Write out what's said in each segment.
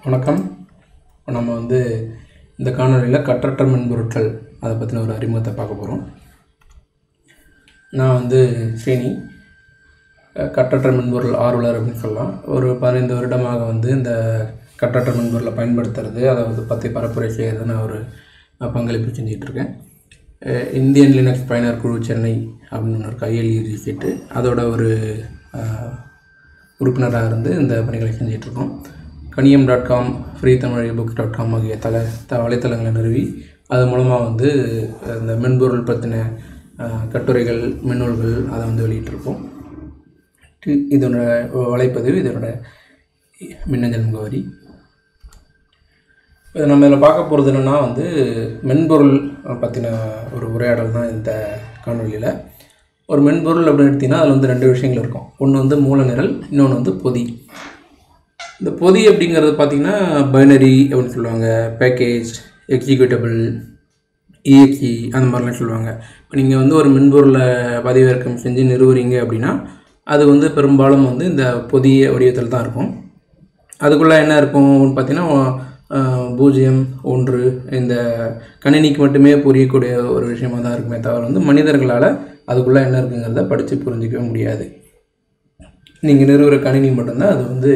வணக்கம் இப்போ நம்ம வந்து இந்த காணொலியில் கற்றற்ற மென்பொருட்கள் அதை பற்றின ஒரு அறிமுகத்தை பார்க்க போகிறோம் நான் வந்து ஸ்ரீனி அஹ், கற்றற்ற மென்பொருள் ஆர்வலர் அப்படின்னு சொல்லலாம் ஒரு பதினைந்து வருடமாக வந்து இந்த கற்றற்ற மென்பொருளை பயன்படுத்துறது அதை வந்து பற்றி பரப்புரை செய்யறது நான் ஒரு அஹ், பங்களிப்பு செஞ்சிட்ருக்கேன் இந்தியன் லினக்ஸ் பயனர் குழு சென்னை அப்படின்னு ஒன்று இருக்குது ஐஎல்இ சீட்டு அதோட ஒரு அஹ், உறுப்பினராக இருந்து இந்த பணிகளை செஞ்சிட்ருக்கோம் Kaniyam dot com free Tamil books dot com ஆகிய தல த வலைத்தளங்களை நிறுவி அது மூலமாக வந்து அஹ், இந்த மென்பொருள் பற்றின அஹ், கட்டுரைகள் மின்னூல்கள் அதை வந்து வெளியிட்டிருப்போம் இது- இதனோட வலைப்பதிவு இதனோட மின்னஞ்சல் முகவரி இது நம்ம இதில் பார்க்க போகிறது என்னென்னா வந்து மென்பொருள் பற்றின ஒரு உரையாடல் தான் இந்த காணொலியில் ஒரு மென்பொருள் அப்படின்னு எடுத்திங்கன்னா அதில் வந்து ரெண்டு விஷயங்கள் இருக்கும் ஒன்று வந்து மூல நிரல் இன்னொன்று வந்து பொதி இந்த பொதி அப்படிங்கிறது பார்த்திங்கன்னா பைனரி அப்படின்னு சொல்லுவாங்க பேக்கேஜ் எக்ஸிக்யூட்டபிள் இஎக்ஸி அந்த மாதிரிலாம் சொல்லுவாங்க இப்போ நீங்கள் வந்து ஒரு மென்பொருளை பதிவிறக்கம் செஞ்சு நிறுவுறீங்க அப்படின்னா அது வந்து பெரும்பாலும் வந்து இந்த பொதிய வடிவத்தில் தான் இருக்கும் அதுக்குள்ளே என்ன இருக்கும் பார்த்தீங்கன்னா அஹ், பூஜ்ஜியம் ஒன்று இந்த கணினிக்கு மட்டுமே புரியக்கூடிய ஒரு விஷயமா தான் இருக்குமே தவிர வந்து மனிதர்களால் அதுக்குள்ளே என்ன இருக்குங்கிறத படித்து புரிஞ்சிக்கவே முடியாது நீங்கள் நிறுவுற கணினி மட்டும்தான் அது வந்து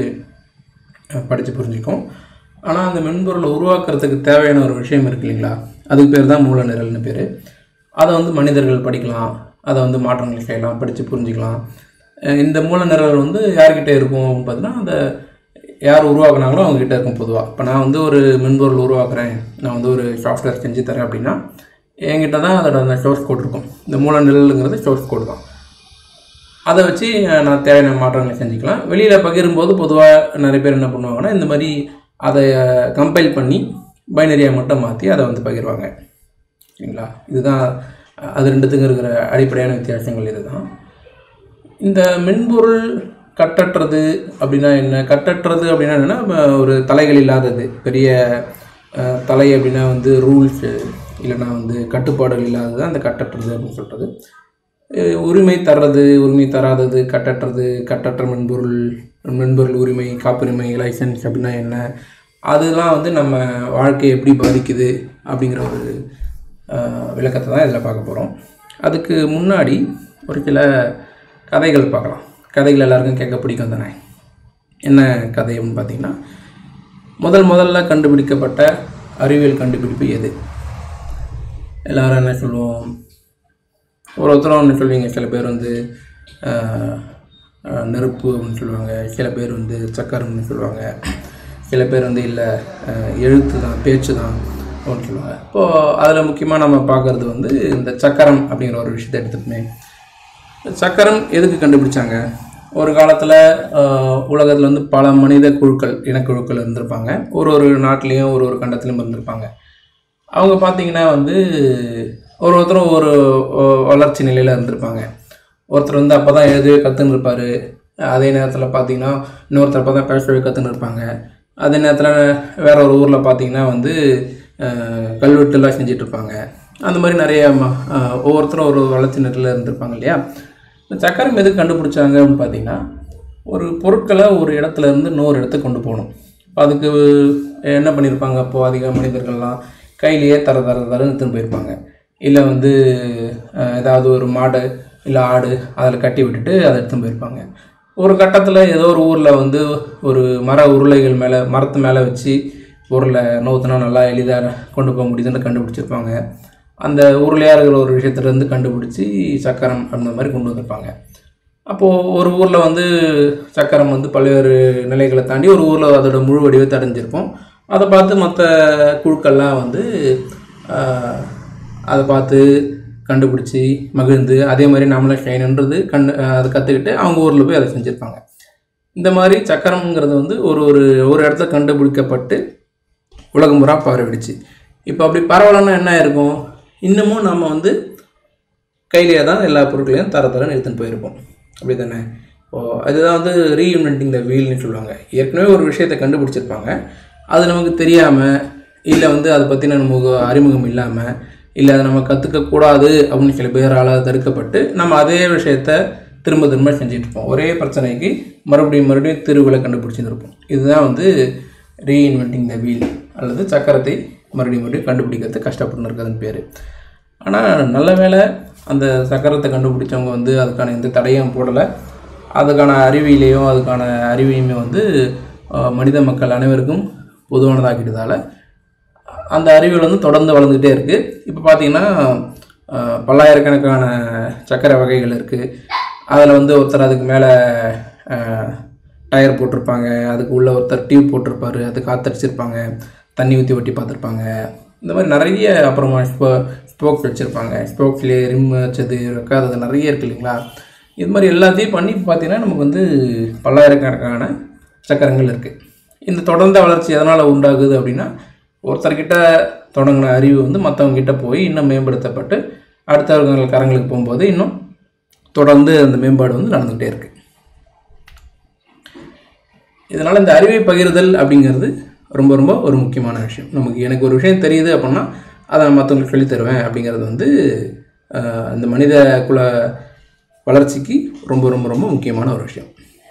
படித்து புரிஞ்சுக்கும் ஆனால் அந்த மென்பொருளை உருவாக்குறதுக்கு தேவையான ஒரு விஷயம் இருக்கு இல்லைங்களா அதுக்கு பேர் தான் மூல நிரல்னு பேர் அதை வந்து மனிதர்கள் படிக்கலாம் அதை வந்து மாற்றங்கள் செய்யலாம் படித்து புரிஞ்சுக்கலாம் அஹ் இந்த மூல நிரல் வந்து யார்கிட்ட இருக்கும் அப்படின்னு பார்த்தீங்கன்னா அந்த யார் உருவாக்குனாங்களோ அவங்ககிட்ட இருக்கும் பொதுவாக இப்போ நான் வந்து ஒரு மென்பொருள் உருவாக்குறேன் நான் வந்து ஒரு சாஃப்ட்வேர் செஞ்சு தரேன் அப்படின்னா என்கிட்ட தான் அதோட அந்த சோர்ஸ் கோட் இருக்கும் இந்த மூல நிரலுங்கிறது சோர்ஸ் கோட் தான் அதை வச்சு அஹ், நான் தேவையான மாற்றங்களை செஞ்சுக்கலாம் வெளியில் பகிரும்போது பொதுவாக நிறைய பேர் என்ன பண்ணுவாங்கன்னா இந்த மாதிரி அதை கம்பைல் பண்ணி பைனரியாக மட்டும் மாற்றி அதை வந்து பகிர்வாங்க சரிங்களா இதுதான் அஹ், அது ரெண்டுத்துக்கும் இருக்கிற அடிப்படையான வித்தியாசங்கள் இதுதான் இந்த மென்பொருள் கட்டற்றது அப்படின்னா என்ன கட்டற்றது அப்படின்னா என்னென்னா ம- ஒரு தலைகள் இல்லாதது பெரிய அஹ், தலை அப்படின்னா வந்து ரூல்ஸு இல்லைன்னா வந்து கட்டுப்பாடுகள் இல்லாதது அந்த கட்டற்றது அப்படின்னு சொல்கிறது அஹ், உரிமை தர்றது உரிமை தராதது கட்டற்றது கட்டற்ற மென்பொருள் மென்பொருள் உரிமை காப்புரிமை லைசன்ஸ் அப்படின்னா என்ன அதெல்லாம் வந்து நம்ம வாழ்க்கையை எப்படி பாதிக்குது அப்படிங்கிற ஒரு அஹ், விளக்கத்தை தான் இதில் பார்க்க போகிறோம் அதுக்கு முன்னாடி ஒரு சில கதைகள் பார்க்கலாம் கதைகள் எல்லாருக்கும் கேட்க பிடிக்கும் தானே என்ன கதை அப்படின்னு பார்த்தீங்கன்னா முதல் முதல்ல கண்டுபிடிக்கப்பட்ட அறிவியல் கண்டுபிடிப்பு எது எல்லாரும் என்ன சொல்லுவோம் ஒரு ஒருத்தரும் ஒன்று சொல்லுவீங்க சில பேர் வந்து ஆஹ், ஆஹ், நெருப்பு அப்படின்னு சொல்லுவாங்க சில பேர் வந்து சக்கரம்னு சொல்லுவாங்க சில பேர் வந்து இல்லை எழுத்து தான் பேச்சு தான் அப்படின்னு சொல்லுவாங்க இப்போது அதில் முக்கியமாக நம்ம பார்க்குறது வந்து இந்த சக்கரம் அப்படிங்கிற ஒரு விஷயத்தை எடுத்துப்போமே சக்கரம் எதுக்கு கண்டுபிடிச்சாங்க ஒரு காலத்தில் உலகத்தில் வந்து பல மனித குழுக்கள் இனக்குழுக்கள் இருந்திருப்பாங்க ஒரு ஒரு நாட்டிலையும் ஒரு ஒரு கண்டத்துலையும் இருந்திருப்பாங்க அவங்க பார்த்தீங்கன்னா வந்து ஒரு ஒருத்தரும் ஒரு அஹ், வளர்ச்சி நிலையில் இருந்திருப்பாங்க ஒருத்தர் வந்து அப்போ தான் எழுதவே கற்றுன்னு இருப்பார் அதே நேரத்தில் பார்த்தீங்கன்னா இன்னொருத்தர் அப்போ தான் பேசவே கற்றுன்னு இருப்பாங்க அதே நேரத்தில் வேற ஒரு ஊரில் பார்த்தீங்கன்னா வந்து அஹ், கல்வெட்டுலாம் செஞ்சுட்டு இருப்பாங்க அந்த மாதிரி நிறைய ம- அஹ், ஒவ்வொருத்தரும் ஒரு வளர்ச்சி நிலையில் இருந்திருப்பாங்க இல்லையா இந்த சக்கரம் எதுக்கு கண்டுபிடிச்சாங்க அப்படின்னு பார்த்தீங்கன்னா ஒரு பொருட்களை ஒரு இடத்துல இருந்து இன்னொரு இடத்துக்கு கொண்டு போகணும் அதுக்கு என்ன பண்ணியிருப்பாங்க அப்போது அதிக மனிதர்கள்லாம் கையிலேயே தர தர தரன்னு எடுத்துன்னு போயிருப்பாங்க இல்லை வந்து அஹ், ஏதாவது ஒரு மாடு இல்லை ஆடு அதில் கட்டி விட்டுட்டு அதை எடுத்துன்னு போயிருப்பாங்க ஒரு கட்டத்தில் ஏதோ ஒரு ஊரில் வந்து ஒரு மர உருளைகள் மேலே மரத்து மேலே வச்சு பொருளை நோத்துனா நல்லா எளிதாக கொண்டு போக முடியுதுன்னு கண்டுபிடிச்சிருப்பாங்க அந்த உருளையாக இருக்கிற ஒரு விஷயத்துலேருந்து கண்டுபிடிச்சி சக்கரம் அந்த மாதிரி கொண்டு வந்திருப்பாங்க அப்போது ஒரு ஊரில் வந்து சக்கரம் வந்து பல்வேறு நிலைகளை தாண்டி ஒரு ஊரில் அதோட முழு வடிவத்தை அடைஞ்சிருக்கும் அதை பார்த்து மற்ற குழுக்கள்லாம் வந்து ஆஹ், அதை பார்த்து கண்டுபிடிச்சி மகிழ்ந்து அதே மாதிரி நாமளும் ஷைனுன்றது கண்டு ஆஹ், அதை கற்றுக்கிட்டு அவங்க ஊரில் போய் அதை செஞ்சுருப்பாங்க இந்த மாதிரி சக்கரம்ங்கிறது வந்து ஒரு ஒரு ஒரு இடத்துல கண்டுபிடிக்கப்பட்டு உலகம் பூரா பரவிடுச்சு இப்போ அப்படி பரவலன்னா என்ன இருக்கும் இன்னமும் நம்ம வந்து கையிலேயே தான் எல்லா பொருட்களையும் தர தரன்னு எடுத்துன்னு போயிருப்போம் அப்படி தானே இப்போது அதுதான் வந்து ரீஇன்வென்டிங் த வீல்னு சொல்லுவாங்க ஏற்கனவே ஒரு விஷயத்தை கண்டுபிடிச்சிருப்பாங்க அது நமக்கு தெரியாமல் இல்லை வந்து அதை பற்றின நமக்கு அறிமுகம் இல்லாமல் இல்லை அதை நம்ம கற்றுக்கக்கூடாது அப்படின்னு சில பேரால் தடுக்கப்பட்டு நம்ம அதே விஷயத்த திரும்ப திரும்ப செஞ்சுட்டு இருப்போம் ஒரே பிரச்சனைக்கு மறுபடியும் மறுபடியும் தீர்வுகளை கண்டுபிடிச்சிருப்போம் இதுதான் வந்து ரீஇன்வென்டிங் த வீல் அல்லது சக்கரத்தை மறுபடியும் மறுபடியும் கண்டுபிடிக்கிறது கஷ்டப்பட்டு இருக்கிறதுன்னு பேர் ஆனால் நல்ல வேளை அந்த சக்கரத்தை கண்டுபிடிச்சவங்க வந்து அதுக்கான எந்த தடையும் போடலை அதுக்கான அறிவியலையும் அதுக்கான அறிவையுமே வந்து அஹ், மனித மக்கள் அனைவருக்கும் பொதுவானதாக்கிட்டதால அந்த அறிவியல் வந்து தொடர்ந்து வளர்ந்துக்கிட்டே இருக்குது இப்போ பார்த்தீங்கன்னா அஹ், பல்லாயிரக்கணக்கான சக்கரை வகைகள் இருக்குது அதில் வந்து ஒருத்தர் அதுக்கு மேலே டயர் போட்டிருப்பாங்க அதுக்கு உள்ள ஒருத்தர் டியூப் போட்டிருப்பாரு அது காத்தடிச்சிருப்பாங்க தண்ணி ஊற்றி ஒட்டி பார்த்துருப்பாங்க இந்த மாதிரி நிறைய அப்புறமா ஸ்போ ஸ்போக்ஸ் வச்சுருப்பாங்க ஸ்போக்ஸ்லேயே ரிம் வச்சது வைக்காதது நிறைய இருக்குது இல்லைங்களா இது மாதிரி எல்லாத்தையும் பண்ணி பார்த்தீங்கன்னா நமக்கு வந்து பல்லாயிரக்கணக்கான சக்கரங்கள் இருக்குது இந்த தொடர்ந்த வளர்ச்சி எதனால் உண்டாகுது அப்படின்னா ஒருத்தர்கிட்ட தொடங்கின அறிவு வந்து மற்றவங்க கிட்ட போய் இன்னும் மேம்படுத்தப்பட்டு அடுத்தவர்கள் கரங்களுக்கு போகும்போது இன்னும் தொடர்ந்து அந்த மேம்பாடு வந்து நடந்துகிட்டே இருக்குது இதனால் இந்த அறிவை பகிர்தல் அப்படிங்கிறது ரொம்ப ரொம்ப ஒரு முக்கியமான விஷயம் நமக்கு எனக்கு ஒரு விஷயம் தெரியுது அப்படின்னா அதை நான் மற்றவங்களுக்கு சொல்லித் தருவேன் அப்படிங்கிறது வந்து ஆஹ், இந்த மனித குல வளர்ச்சிக்கு ரொம்ப ரொம்ப ரொம்ப முக்கியமான ஒரு விஷயம்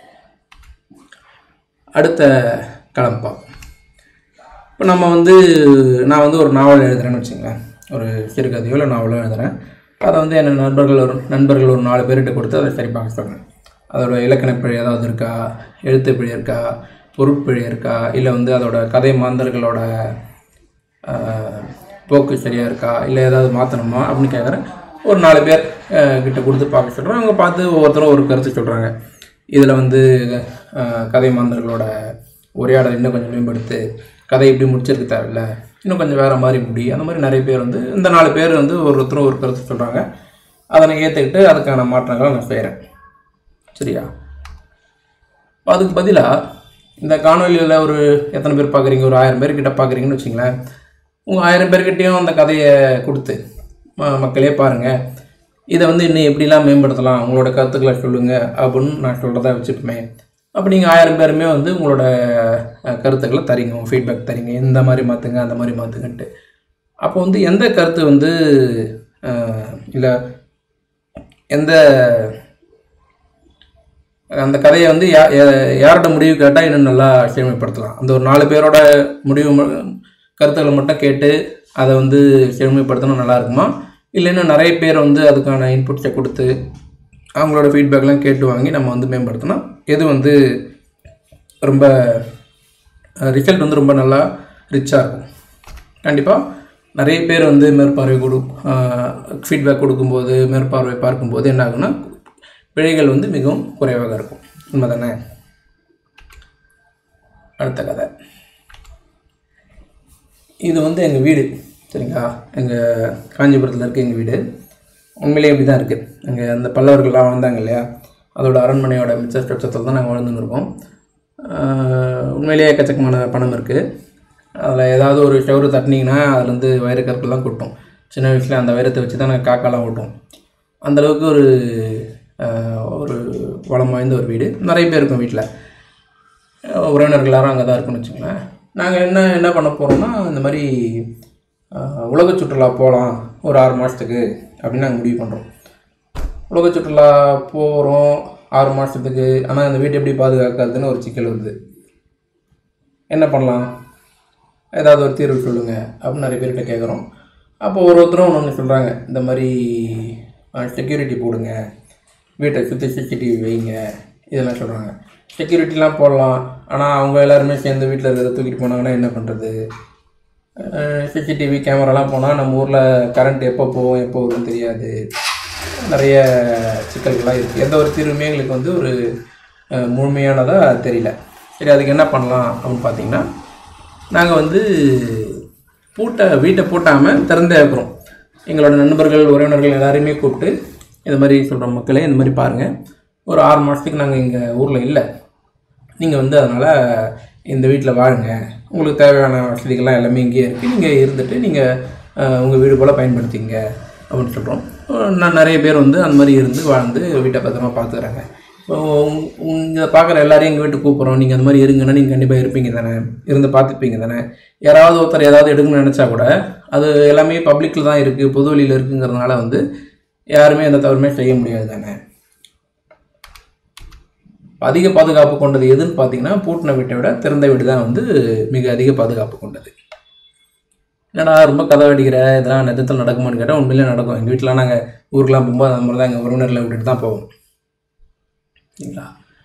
அடுத்த களம் பார்ப்போம் இப்போ நம்ம வந்து நான் வந்து ஒரு நாவல் எழுதுறேன்னு வச்சுங்களேன் ஒரு சிறுகதையோ இல்லை நாவலோ எழுதுறேன் அதை வந்து என் நண்பர்கள் ஒரு நண்பர்கள் ஒரு நாலு பேர்கிட்ட கொடுத்து அதை சரி பார்க்க சொல்கிறேன் அதோட இலக்கணப் பிழை ஏதாவது இருக்கா எழுத்து பிழை இருக்கா பொருட்பிழை இருக்கா இல்லை வந்து அதோட கதை மாந்தர்களோட ஆஹ், போக்கு சரியாக இருக்கா இல்லை ஏதாவது மாற்றணுமா அப்படின்னு கேட்குறேன் ஒரு நாலு பேர் ஆஹ், கிட்ட கொடுத்து பார்க்க சொல்கிறேன் அவங்க பார்த்து ஒவ்வொருத்தரும் ஒரு கருத்து சொல்கிறாங்க இதில் வந்து ஆஹ், கதை மாந்தர்களோட உரையாடல் இன்னும் கொஞ்சம் மேம்படுத்து கதை இப்படி முடிச்சிருக்க தேவையில்ல இன்னும் கொஞ்சம் வேறு மாதிரி முடி அந்த மாதிரி நிறைய பேர் வந்து இந்த நாலு பேர் வந்து ஒருத்தரும் ஒரு கருத்து சொல்கிறாங்க அதை நான் ஏற்றுக்கிட்டு அதுக்கான மாற்றங்களை நான் செய்கிறேன் சரியா அப்ப அதுக்கு பதிலாக இந்த காணொலியில் ஒரு எத்தனை பேர் பார்க்குறீங்க ஒரு ஆயிரம் பேர்கிட்ட பார்க்குறீங்கன்னு வச்சுங்களேன் உங்கள் ஆயிரம் பேர்கிட்டயும் அந்த கதையை கொடுத்து ம மக்களே பாருங்கள் இதை வந்து இன்னும் எப்படிலாம் மேம்படுத்தலாம் உங்களோட கருத்துக்களை சொல்லுங்கள் அப்படின்னு நான் சொல்கிறதா வச்சுப்போமே அப்போ நீங்கள் ஆயிரம் பேருமே வந்து உங்களோட அஹ், கருத்துக்களை தரீங்க ஃபீட்பேக் தரீங்க இந்த மாதிரி மாற்றுங்க அந்த மாதிரி மாற்றுங்கன்ட்டு அப்போ வந்து எந்த கருத்து வந்து இல்லை எந்த அந்த கதையை வந்து யா யா- யாரோட முடிவு கேட்டால் இன்னும் நல்லா செழுமைப்படுத்தலாம் அந்த ஒரு நாலு பேரோட முடிவு ம- கருத்துக்களை மட்டும் கேட்டு அதை வந்து செழுமைப்படுத்தினா நல்லா இருக்குமா இல்லை இன்னும் நிறைய பேர் வந்து அதுக்கான இன்புட்ஸை கொடுத்து அவங்களோட ஃபீட்பேக்லாம் கேட்டு வாங்கி நம்ம வந்து மேம்படுத்தினா எது வந்து ரொம்ப ரிசல்ட் வந்து ரொம்ப நல்லா ரிச்சாக இருக்கும் கண்டிப்பாக நிறைய பேர் வந்து மேற்பார்வை கொடு ஃபீட்பேக் கொடுக்கும்போது மேற்பார்வை பார்க்கும்போது என்ன ஆகும்னா பிழைகள் வந்து மிகவும் குறைவாக இருக்கும் உண்மை தானே அடுத்த கதை இது வந்து எங்கள் வீடு சரிங்களா எங்கள் காஞ்சிபுரத்தில் இருக்க எங்கள் வீடு உண்மையிலேயே இப்படி தான் இருக்குது அங்கே அந்த பல்லவர்கள்லாம் வாழ்ந்தாங்க இல்லையா அதோட அரண்மனையோட மிச்ச ஸ்ட்ரக்சத்தில் தான் நாங்கள் வாழ்ந்துன்னு இருக்கோம் ஆஹ் உண்மையிலேயே எக்கச்சக்கமான பணம் இருக்குது அதில் ஏதாவது ஒரு ஷவரு தட்டினீங்கன்னா அதுலேருந்து வைரக்கற்கள்லாம் கொட்டும் சின்ன வயசில் அந்த வைரத்தை வச்சு தான் நாங்கள் காக்காலாம் ஓட்டும் அந்தளவுக்கு ஒரு ஆஹ் ஒரு வளம் வாய்ந்த ஒரு வீடு நிறைய பேர் இருக்கும் வீட்டில் உறவினர்கள் எல்லாரும் அங்கே தான் இருக்குன்னு வச்சுங்களேன் நாங்கள் என்ன என்ன பண்ண போகிறோம்னா இந்த மாதிரி ஆஹ், உலக சுற்றுலா போகலாம் ஒரு ஆறு மாதத்துக்கு அப்படின்னு நாங்கள் முடிவு பண்ணுறோம் உலக சுற்றுலா போகிறோம் ஆறு மாதத்துக்கு ஆனால் இந்த வீட்டை எப்படி பாதுகாக்கிறதுன்னு ஒரு சிக்கல் வருது என்ன பண்ணலாம் ஏதாவது ஒரு தீர்வு சொல்லுங்கள் அப்படின்னு நிறைய பேர்கிட்ட கேட்குறோம் அப்போ ஒரு ஒருத்தரும் ஒன்று ஒன்று சொல்கிறாங்க இந்த மாதிரி செக்யூரிட்டி போடுங்க வீட்டை சுற்றி சிசிடிவி வைங்க இதெல்லாம் சொல்கிறாங்க செக்யூரிட்டிலாம் போடலாம் ஆனால் அவங்க எல்லாருமே சேர்ந்து வீட்டில் இருக்கிறத தூக்கிட்டு போனாங்கன்னா என்ன பண்ணுறது சிசிடிவி கேமராலாம் போனால் நம்ம ஊரில் கரண்ட் எப்போ போகும் எப்போ வரும்னு தெரியாது நிறைய சிக்கல்கள்லாம் இருக்குது எந்த ஒரு தீர்வுமே எங்களுக்கு வந்து ஒரு அஹ், முழுமையானதாக தெரியல சரி அதுக்கு என்ன பண்ணலாம் அப்படின்னு பார்த்தீங்கன்னா நாங்கள் வந்து பூட்டை வீட்டை பூட்டாமல் திறந்தே இருக்கிறோம் எங்களோட நண்பர்கள் உறவினர்கள் எல்லாரையுமே கூப்பிட்டு இந்த மாதிரி சொல்கிற மக்களே இந்த மாதிரி பாருங்கள் ஒரு ஆறு மாதத்துக்கு நாங்கள் இங்கே ஊரில் இல்லை நீங்கள் வந்து அதனால் இந்த வீட்டில் வாழுங்க உங்களுக்கு தேவையான வசதிகள்லாம் எல்லாமே இங்கேயே இருக்குது நீங்கள் இருந்துட்டு நீங்கள் உங்கள் வீடு போல் பயன்படுத்திங்க அப்படின்னு சொல்கிறோம் நான் நிறைய பேர் வந்து அந்த மாதிரி இருந்து வாழ்ந்து வீட்டை பத்திரமா பார்த்துக்கிறாங்க இப்போ இங்கே பார்க்குற எல்லாரையும் எங்கள் வீட்டுக்கு கூப்பிட்றோம் நீங்கள் அந்த மாதிரி இருங்கன்னா நீங்கள் கண்டிப்பாக இருப்பீங்க தானே இருந்து பார்த்துப்பீங்க தானே யாராவது ஒருத்தர் ஏதாவது எடுக்கணும்னு நினச்சா கூட அது எல்லாமே பப்ளிக்கில் தான் இருக்குது பொது வழியில் இருக்குங்கிறதுனால வந்து யாருமே எந்த தவறுமே செய்ய முடியாது தானே அதிக பாதுகாப்பு கொண்டது எதுன்னு பார்த்தீங்கன்னா பூட்டின வீட்டை விட திறந்த வீடு தான் வந்து மிக அதிக பாதுகாப்பு கொண்டது என்னடா ரொம்ப கதை அடிக்கிற இதெல்லாம் நிஜத்தில் நடக்குமான்னு கேட்டால் உண்மையிலே நடக்கும் எங்கள் வீட்டிலாம் நாங்கள் ஊருக்குலாம் போகும்போது அந்த மாதிரி தான் எங்கள் உறவினர்களை விட்டுட்டு தான் போவோம் சரிங்களா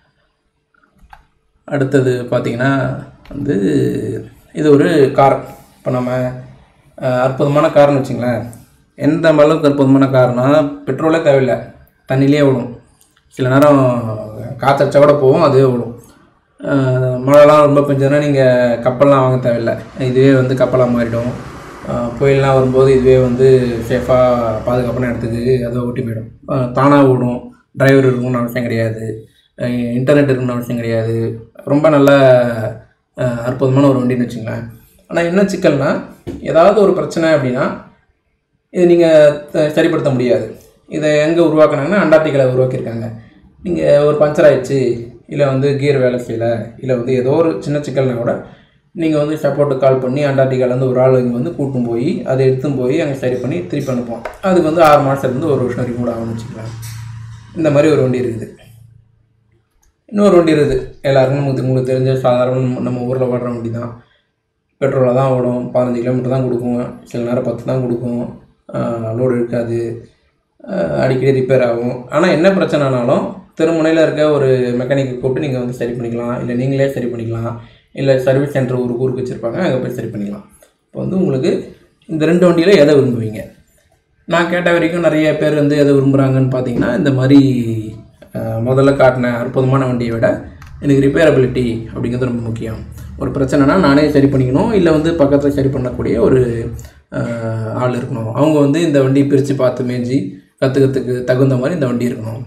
அடுத்தது பார்த்தீங்கன்னா வந்து இது ஒரு கார் இப்போ நம்ம அஹ், அற்புதமான கார்னு வச்சுங்களேன் எந்த அளவுக்கு அற்புதமான கார்னா பெட்ரோலே தேவையில்லை தண்ணியிலே ஓடும் சில நேரம் காற்றடிச்சா கூட போகும் அதுவே ஓடும் அஹ், மழைலாம் ரொம்ப பெஞ்சதுன்னா நீங்கள் கப்பல்லாம் வாங்க தேவையில்லை இதுவே வந்து கப்பலாக மாறிடும் அஹ், புயல்லாம் வரும்போது இதுவே வந்து சேஃபாக பாதுகாப்பான இடத்துக்கு அதை ஓட்டி போயிடும் தானாக ஓடும் டிரைவர் இருக்கணும்னு அவசியம் கிடையாது அஹ், இன்டர்நெட் இருக்கணும்னு அவசியம் கிடையாது ரொம்ப நல்ல அஹ், அற்புதமான ஒரு வண்டின்னு வச்சுங்களேன் ஆனால் என்ன சிக்கல்னா ஏதாவது ஒரு பிரச்சனை அப்படின்னா இது நீங்கள் சரிப்படுத்த முடியாது இதை எங்கே உருவாக்குனாங்கன்னா அண்டார்டிகாவில் உருவாக்கியிருக்காங்க நீங்கள் ஒரு பஞ்சர் ஆயிடுச்சு இல்லை வந்து கியர் வேலை செய்யலை இல்லை வந்து ஏதோ ஒரு சின்ன சிக்கல்னா கூட நீங்கள் வந்து சப்போர்ட்டு கால் பண்ணி அண்டார்டிகாலேருந்து ஒரு ஆள் இங்கே வந்து கூட்டும் போய் அதை எடுத்துன்னு போய் அங்கே சரி பண்ணி திருப்பி அனுப்புவோம் அதுக்கு வந்து ஆறு மாதத்துலேருந்து ஒரு வருஷம் வரைக்கும் கூட ஆகும்னு வச்சுக்கலாம் இந்த மாதிரி ஒரு வண்டி இருக்குது இன்னொரு வண்டி இருக்குது எல்லாருக்கும் நமக்கு உங்களுக்கு தெரிஞ்ச சாதாரண நம்ம- நம்ம ஊரில் ஓடுற வண்டி தான் பெட்ரோலில் தான் ஓடும் பதினஞ்சு கிலோமீட்டர் தான் கொடுக்கும் சில நேரம் பத்து தான் கொடுக்கும் லோடு இருக்காது ஆஹ் அடிக்கடி ரிப்பேர் ஆகும் ஆனால் என்ன பிரச்சனைனாலும் திருமுனையில் இருக்க ஒரு மெக்கானிக்கை கூப்பிட்டு நீங்கள் வந்து சரி பண்ணிக்கலாம் இல்லை நீங்களே சரி பண்ணிக்கலாம் இல்லை சர்வீஸ் சென்டர் ஒரு ஊருக்கு வச்சுருப்பாங்க அங்கே போய் சரி பண்ணிக்கலாம் இப்போ வந்து உங்களுக்கு இந்த ரெண்டு வண்டியில் எதை விரும்புவீங்க நான் கேட்ட வரைக்கும் நிறைய பேர் வந்து எதை விரும்புகிறாங்கன்னு பார்த்தீங்கன்னா இந்த மாதிரி அஹ், முதல்ல காட்டின அற்புதமான வண்டியை விட எனக்கு ரிப்பேரபிலிட்டி அப்படிங்கிறது ரொம்ப முக்கியம் ஒரு பிரச்சனைனா நானே சரி பண்ணிக்கணும் இல்லை வந்து பக்கத்தில் சரி பண்ணக்கூடிய ஒரு அஹ், ஆள் இருக்கணும் அவங்க வந்து இந்த வண்டியை பிரித்து பார்த்து மேய்ஞ்சி கற்றுக்கிறதுக்கு தகுந்த மாதிரி இந்த வண்டி இருக்கணும்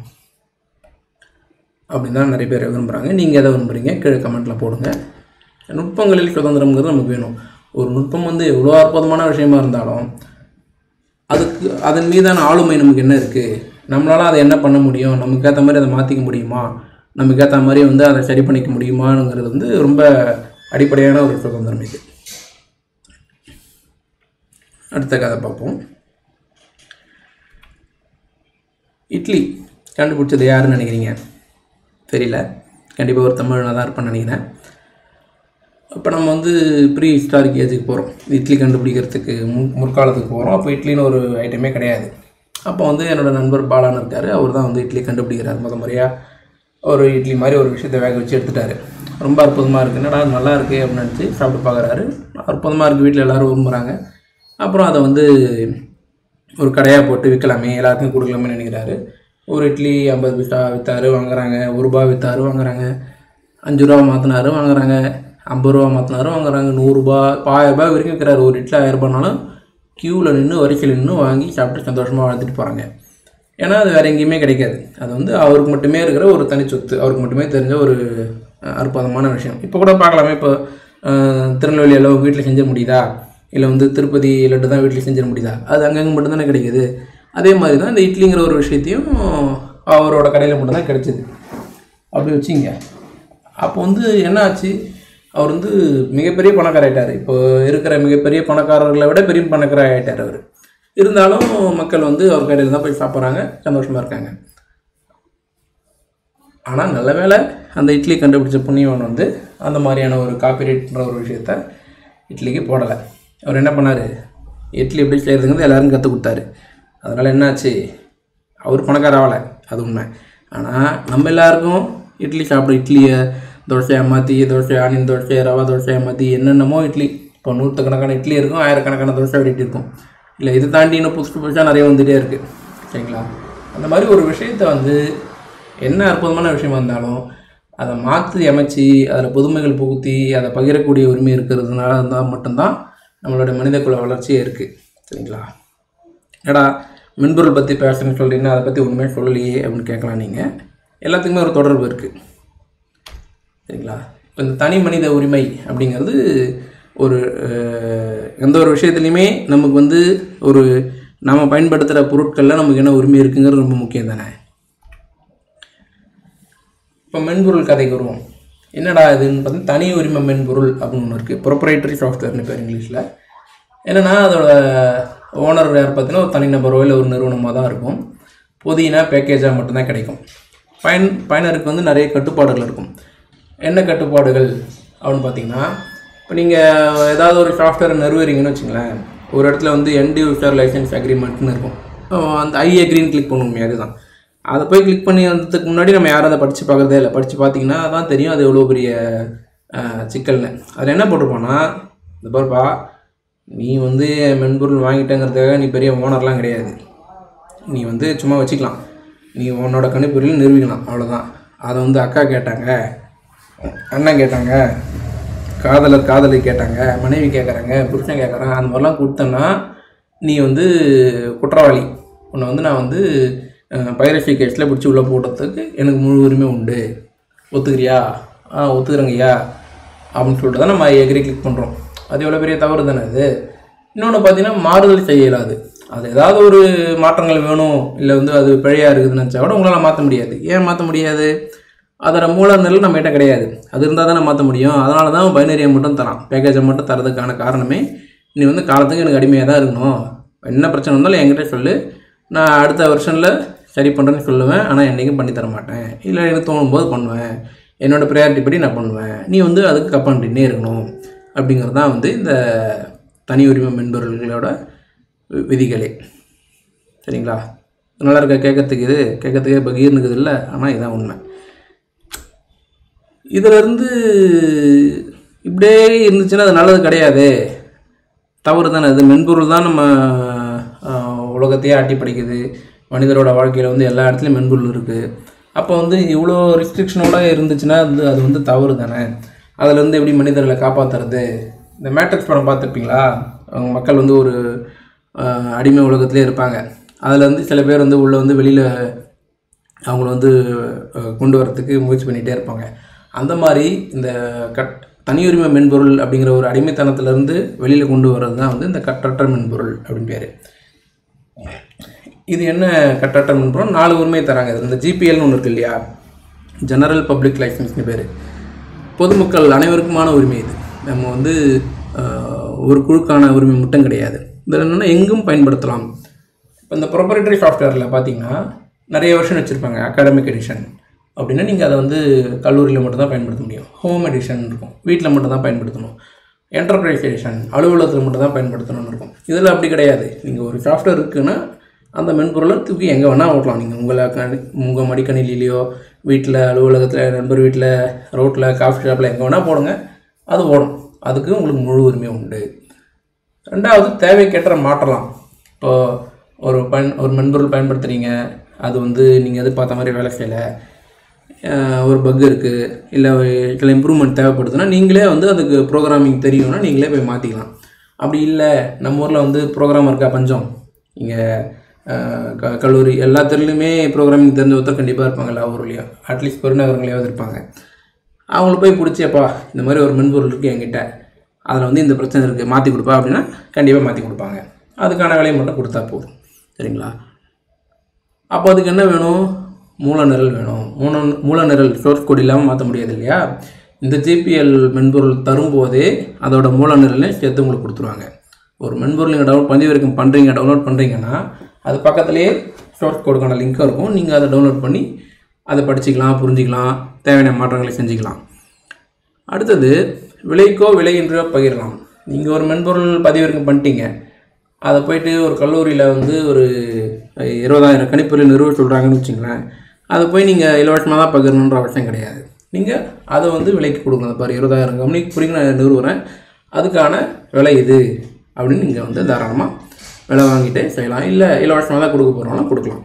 அப்படின்னு தான் நிறைய பேர் விரும்புகிறாங்க நீங்கள் எதை விரும்புகிறீங்க கீழே கமெண்ட்டில் போடுங்க நுட்பங்களில் சுதந்திரம்ங்கிறது நமக்கு வேணும் ஒரு நுட்பம் வந்து எவ்வளோ அற்புதமான விஷயமா இருந்தாலும் அதுக்கு அதன் மீதான ஆளுமை நமக்கு என்ன இருக்குது நம்மளால் அதை என்ன பண்ண முடியும் நமக்கு ஏற்ற மாதிரி அதை மாற்றிக்க முடியுமா நமக்கு ஏற்ற மாதிரி வந்து அதை சரி பண்ணிக்க முடியுமாங்கிறது வந்து ரொம்ப அடிப்படையான ஒரு சுதந்திரம் இது அடுத்த கதை பார்ப்போம் இட்லி கண்டுபிடிச்சது யாருன்னு நினைக்கிறீங்க தெரியல கண்டிப்பாக ஒரு தமிழனாக தான் இருப்பேன்னு நினைக்கிறேன் இப்போ நம்ம வந்து ப்ரீ ஹிஸ்டாரிக் ஏஜுக்கு போகிறோம் இட்லி கண்டுபிடிக்கிறதுக்கு முன் முற்காலத்துக்கு போகிறோம் அப்போ இட்லின்னு ஒரு ஐட்டமே கிடையாது அப்போ வந்து என்னோட நண்பர் பாலான்னு இருக்கார் அவர் தான் வந்து இட்லி கண்டுபிடிக்கிறார் முத முறையாக ஒரு இட்லி மாதிரி ஒரு விஷயத்தை வேக வச்சு எடுத்துட்டாரு ரொம்ப அற்புதமாக இருக்குது என்னடா இது நல்லா இருக்குது அப்படின்னு நினச்சி சாப்பிட்டு பார்க்குறாரு அற்புதமாக இருக்குது வீட்டில் எல்லோரும் விரும்புகிறாங்க அப்புறம் அதை வந்து ஒரு கடையாக போட்டு விற்கலாமே எல்லாருக்கும் கொடுக்கலாமே நினைக்கிறாரு ஒரு இட்லி ஐம்பது பைசா விற்றாரு வாங்குறாங்க ஒரு ரூபா விற்றாரு வாங்குறாங்க அஞ்சு ரூபா மாற்றினாரு வாங்குறாங்க ஐம்பது ரூபா மாற்றினாரு வாங்குறாங்க நூறுரூபா ஆயிரம் ரூபாய் வரைக்கும் விற்கிறாரு ஒரு இட்லி ஆயிரம் ரூபாய்னாலும் க்யூவில் நின்று வரிசையில் நின்று வாங்கி சாப்பிட்டு சந்தோஷமாக வாழ்ந்துட்டு போகிறாங்க ஏன்னா அது வேறு எங்கேயுமே கிடைக்காது அது வந்து அவருக்கு மட்டுமே இருக்கிற ஒரு தனி சொத்து அவருக்கு மட்டுமே தெரிஞ்ச ஒரு அஹ், அற்புதமான விஷயம் இப்போ கூட பார்க்கலாமே இப்போ அஹ், திருநெல்வேலி அளவு வீட்டில் செஞ்சிட முடியுதா இல்லை வந்து திருப்பதி லட்டு தான் வீட்டில் செஞ்சிட முடியுதா அது அங்கங்கே மட்டும்தானே கிடைக்குது அதே மாதிரி தான் இந்த இட்லிங்கிற ஒரு விஷயத்தையும் அவரோட கடையில் மட்டும்தான் கிடைச்சிது அப்படி வச்சிங்க அப்போ வந்து என்ன ஆச்சு அவர் வந்து மிகப்பெரிய பணக்கார ஆயிட்டார் இப்போ இருக்கிற மிகப்பெரிய பணக்காரர்களை விட பெரிய பணக்கார ஆயிட்டார் அவர் இருந்தாலும் மக்கள் வந்து அவர் கடையில் தான் போய் சாப்பிட்றாங்க சந்தோஷமாக இருக்காங்க ஆனால் நல்ல வேளை அந்த இட்லி கண்டுபிடிச்ச புண்ணியவன் வந்து அந்த மாதிரியான ஒரு காப்பிரைட்ன்ற ஒரு விஷயத்த இட்லிக்கு போடலை அவர் என்ன பண்ணார் இட்லி எப்படி செய்கிறதுங்கிறது எல்லாருக்கும் கற்றுக் கொடுத்தாரு அதனால் என்னாச்சு அவர் பணக்கார ஆகலை அது உண்மை ஆனால் நம்ம எல்லாருக்கும் இட்லி சாப்பிட இட்லியை தோசையை மாற்றி தோசை ஆனியன் தோசை ரவா தோசையை மாற்றி என்னென்னமோ இட்லி இப்போ நூற்றுக்கணக்கான இட்லி இருக்கும் ஆயிரக்கணக்கான தோசை வெரைட்டி இருக்கும் இல்லை இதை தாண்டி இன்னும் புதுசு புதுசாக நிறைய வந்துகிட்டே இருக்குது சரிங்களா அந்த மாதிரி ஒரு விஷயத்தை வந்து என்ன அற்புதமான விஷயமா இருந்தாலும் அதை மாற்றி அமைச்சு அதில் புதுமைகள் புகுத்தி அதை பகிரக்கூடிய உரிமை இருக்கிறதுனால இருந்தால் மட்டும்தான் நம்மளோட மனிதகுல வளர்ச்சியே இருக்குது சரிங்களா ஏடா மென்பொருள் பற்றி பேசுறேன்னு சொல்கிறீங்கன்னா அதை பற்றி ஒன்றுமே சொல்லலையே அப்படின்னு கேட்கலாம் நீங்கள் எல்லாத்துக்குமே ஒரு தொடர்பு இருக்குது சரிங்களா இப்போ இந்த தனி மனித உரிமை அப்படிங்கிறது ஒரு அஹ், எந்த ஒரு விஷயத்துலையுமே நமக்கு வந்து ஒரு நாம் பயன்படுத்துகிற பொருட்களில் நமக்கு என்ன உரிமை இருக்குங்கிறது ரொம்ப முக்கியம் தானே இப்போ மென்பொருள் கதைக்கு வருவோம் என்னடா இதுன்னு பார்த்தா தனி உரிமை மென்பொருள் அப்படின்னு ஒன்று இருக்குது ப்ரொப்ரைட்டரி சாஃப்ட்வேர்னு பேர் இங்கிலீஷில் என்னென்னா அதோட ஓனர் யார் பார்த்தீங்கன்னா ஒரு தனிநபரோ இல்லை ஒரு நிறுவனமாக தான் இருக்கும் புதினா பேக்கேஜாக மட்டும்தான் கிடைக்கும் பயன் பயனருக்கு வந்து நிறைய கட்டுப்பாடுகள் இருக்கும் என்ன கட்டுப்பாடுகள் அப்படின்னு பார்த்தீங்கன்னா இப்போ நீங்கள் ஏதாவது ஒரு சாஃப்ட்வேர் நிறுவுறீங்கன்னு வச்சுங்களேன் ஒரு இடத்துல வந்து எண்ட் யூசர் லைசன்ஸ் அக்ரிமெண்ட்னு இருக்கும் அஹ் அந்த ஐ அக்ரின்னு கிளிக் பண்ணுவோமே அதுதான் அதை போய் கிளிக் பண்ணி வந்ததுக்கு முன்னாடி நம்ம யாரும் அதை படித்து பார்க்குறதே இல்லை படித்து பார்த்தீங்கன்னா அதான் தெரியும் அது எவ்வளோ பெரிய அஹ், சிக்கல்னு அதில் என்ன போட்டிருப்போன்னா இந்த பாருப்பா நீ வந்து மென்பொருள் வாங்கிட்டேங்கிறதுக்காக நீ பெரிய ஓனர்லாம் கிடையாது நீ வந்து சும்மா வச்சுக்கலாம் நீ உன்னோட கணிப்பொறியில் நிரூபிக்கலாம் அவ்வளோதான் அதை வந்து அக்கா கேட்டாங்க அண்ணன் கேட்டாங்க காதலர் காதலி கேட்டாங்க மனைவி கேட்குறாங்க புருஷன் கேட்குறான் அந்த மாதிரிலாம் கொடுத்தேன்னா நீ வந்து குற்றவாளி உன்னை வந்து நான் வந்து பைரசி கேஸில் பிடிச்சி உள்ளே போடுறதுக்கு எனக்கு முழு உரிமை உண்டு ஒத்துக்கிறியா ஆ ஒத்துக்கிறேங்கய்யா அப்படின்னு சொல்லிட்டு தான் நம்ம எகிரி கிளிக் பண்ணுறோம் அது எவ்வளோ பெரிய தவறு தானே அது இன்னொன்று பார்த்தீங்கன்னா மாறுதல் செய்ய இயலாது அது ஏதாவது ஒரு மாற்றங்கள் வேணும் இல்லை வந்து அது பிழையாக இருக்குதுன்னு நினச்சா கூட உங்களால் மாற்ற முடியாது ஏன் மாற்ற முடியாது அதோட மூல நெல் நம்மகிட்ட கிடையாது அது இருந்தால் தானே மாற்ற முடியும் அதனால தான் பைனரியை மட்டும் தரான் பேக்கேஜை மட்டும் தரதுக்கான காரணமே நீ வந்து காலத்துக்கு எனக்கு அடிமையாக தான் இருக்கணும் என்ன பிரச்சனை இருந்தாலும் என்கிட்ட சொல்லு நான் அடுத்த வருஷனில் சரி பண்ணுறேன்னு சொல்லுவேன் ஆனால் என்றைக்கும் பண்ணி தர மாட்டேன் இல்லை எனக்கு தோணும் போது பண்ணுவேன் என்னோட ப்ரையாரிட்டி படி நான் பண்ணுவேன் நீ வந்து அதுக்கு கப்பாண்டினே இருக்கணும் அப்படிங்கிறது தான் வந்து இந்த தனி உரிமை மென்பொருள்களோட வி- விதிகளே சரிங்களா நல்லா இருக்கா கேட்கறதுக்கு இது கேட்கறதுக்கே பகீர்னு இருக்குது இல்லை ஆனால் இதான் உண்மை இதிலிருந்து இப்படியே இருந்துச்சுன்னா அது நல்லது கிடையாது தவறு தானே அது மென்பொருள் தான் நம்ம ஆஹ், உலகத்தையே ஆட்டி படைக்குது மனிதரோட வாழ்க்கையில் வந்து எல்லா இடத்துலையும் மென்பொருள் இருக்குது அப்போ வந்து இவ்வளோ ரெஸ்ட்ரிக்ஷனோட இருந்துச்சுன்னா வந்து அது வந்து தவறு தானே அதில் வந்து எப்படி மனிதர்களை காப்பாற்றுறது இந்த மேட்ரிக்ஸ் படம் பார்த்துருப்பீங்களா அவங்க மக்கள் வந்து ஒரு ஆஹ், அடிமை உலகத்திலே இருப்பாங்க அதில் வந்து சில பேர் வந்து உள்ளே வந்து வெளியில் அவங்கள வந்து அஹ், கொண்டு வரத்துக்கு முயற்சி பண்ணிகிட்டே இருப்பாங்க அந்த மாதிரி இந்த கட் தனியுரிமை மென்பொருள் அப்படிங்கிற ஒரு அடிமைத்தனத்திலேருந்து வெளியில் கொண்டு வர்றது தான் வந்து இந்த கட்டற்ற மென்பொருள் அப்படின்னு பேர் இது என்ன கட்டற்ற மென்பொருள் நாலு உரிமை தராங்க இது இந்த ஜிபிஎல்னு ஒன்று இருக்கு இல்லையா ஜெனரல் பப்ளிக் லைசன்ஸ்னு பேர் பொதுமக்கள் அனைவருக்குமான உரிமை இது நம்ம வந்து அஹ், ஒரு குழுக்கான உரிமை மட்டும் கிடையாது இதில் என்னென்னா எங்கும் பயன்படுத்தலாம் இப்போ இந்த ப்ரொப்பரேட்டரி சாஃப்ட்வேரில் பார்த்தீங்கன்னா நிறைய வருஷன் வச்சுருப்பாங்க அகாடமிக் எடிஷன் அப்படின்னா நீங்கள் அதை வந்து கல்லூரியில் மட்டும் தான் பயன்படுத்த முடியும் ஹோம் எடிஷன் இருக்கும் வீட்டில் மட்டும் தான் பயன்படுத்தணும் என்டர்பிரைஸ் எடிஷன் அலுவலகத்தில் மட்டும் தான் பயன்படுத்தணும்னு இருக்கும் இதில் அப்படி கிடையாது நீங்கள் ஒரு சாஃப்ட்வேர் இருக்குன்னா அந்த மென்பொருளை தூக்கி எங்கே வேணால் ஓட்டலாம் நீங்கள் உங்களை கணி உங்கள் மடிக்கணிலையோ வீட்டில் அலுவலகத்தில் நண்பர் வீட்டில் ரோட்டில் காஃபி ஷாப்பில் எங்கே வேணால் போடுங்க அது ஓடும் அதுக்கு உங்களுக்கு முழு உரிமை உண்டு ரெண்டாவது தேவைக்கேற்ற மாற்றலாம் இப்போ ஒரு பயன் ஒரு மென்பொருள் பயன்படுத்துகிறீங்க அது வந்து நீங்கள் எதிர்பார்த்த மாதிரி வேலை செய்யலை அஹ் ஒரு பக் இருக்குது இல்லை சில இம்ப்ரூவ்மெண்ட் தேவைப்படுதுன்னா நீங்களே வந்து அதுக்கு ப்ரோக்ராமிங் தெரியும்னா நீங்களே போய் மாற்றிக்கலாம் அப்படி இல்லை நம்ம ஊரில் வந்து ப்ரோக்ராம் இருக்கா பஞ்சம் இங்கே க கல்லூரி எல்லா துறையிலுமே ப்ரோக்ராமிங் தெரிஞ்ச ஒருத்தர் கண்டிப்பாக இருப்பாங்க எல்லா ஊர்லேயும் அட்லீஸ்ட் பெருநகரங்களையாவது இருப்பாங்க அவங்கள போய் பிடிச்சப்பா இந்த மாதிரி ஒரு மென்பொருள் இருக்குது என்கிட்ட அதில் வந்து இந்த பிரச்சனை இருக்குது மாற்றி கொடுப்பா அப்படின்னா கண்டிப்பாக மாற்றி கொடுப்பாங்க அதுக்கான வேலையை மட்டும் கொடுத்தா போதும் சரிங்களா அப்போ அதுக்கு என்ன வேணும் மூல நிரல் வேணும் மூல மூல நிரல் சோர்ஸ் கோட் இல்லாமல் மாற்ற முடியாது இல்லையா இந்த ஜிபிஎல் மென்பொருள் தரும்போதே அதோட மூல நிரலையும் சேர்த்து உங்களுக்கு கொடுத்துருவாங்க ஒரு மென்பொருள் நீங்கள் டவுன்லோட் பதிவிறக்கம் பண்ணுறீங்க டவுன்லோட் பண்ணுறீங்கன்னா அது பக்கத்துலேயே சோர்ஸ் கோடுக்கான லிங்க்கும் இருக்கும் நீங்கள் அதை டவுன்லோட் பண்ணி அதை படிச்சுக்கலாம் புரிஞ்சிக்கலாம் தேவையான மாற்றங்களை செஞ்சுக்கலாம் அடுத்தது விலைக்கோ விலையின்றோ பகிரலாம் நீங்கள் ஒரு மென்பொருள் பதிவிறக்கம் பண்ணிட்டீங்க அதை போயிட்டு ஒரு கல்லூரியில் வந்து ஒரு இருபதாயிரம் கணிப்பொருள் நிறுவ சொல்கிறாங்கன்னு வச்சுங்களேன் அதை போய் நீங்கள் இலவசமாக தான் பகிரணுன்ற அவசியம் கிடையாது நீங்கள் அதை வந்து விலைக்கு கொடுங்க அந்த பாரு இருபதாயிரம் கம்பெனிக்கு பிடிக்க நான் நிறுவுறேன் அதுக்கான விலை இது அப்படின்னு நீங்கள் வந்து தாராளமாக விலை வாங்கிட்டு செய்யலாம் இல்லை இலவசமாக தான் கொடுக்க போகிறோம்னா கொடுக்கலாம்